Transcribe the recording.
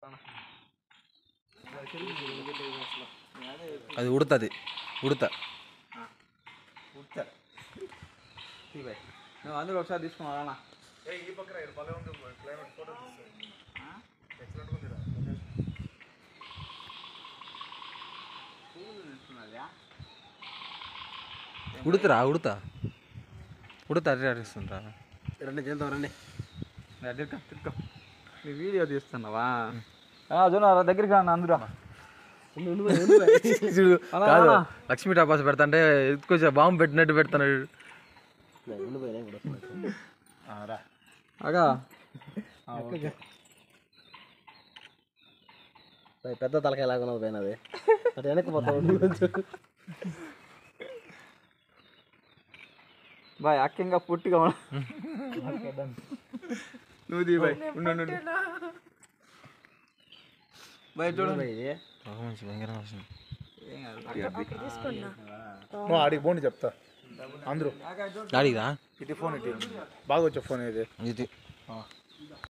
అది ఉడుతుంది ఉడత నువ్వు అందరూ ఒకసారి తీసుకున్నావా ఉడుతురా ఉడత ఉడత అరే అరిస్తుందా రండి చేద్దాం రండి తిరుక్కో తిరుక్కో నీ వీడియో తీస్తున్నావా జోనా దగ్గరికి రా అందరూ చూడు, కాదు లక్ష్మీ టాపాస్ పెడతాంటే ఎత్తుకొచ్చా బాంబు పెట్టినట్టు పెడతాడు అగా పెద్ద తలకాయ లాగా ఉన్నది పైన అది అటు వెనక్కి పోతా బాయ్ అక్కంగా పుట్టిగా ఉన్నా నువ్వు దీ బాయ్ ఉండు ఉండు, ఉండు. బాయ్ చూడండి భయంకరంగా వస్తుంది నువ్వు ఆడికి పోండి చెప్తా అందరూ అడిగిదా ఇది ఫోన్ ఇది బాగా వచ్చే ఫోన్ ఇది ఇది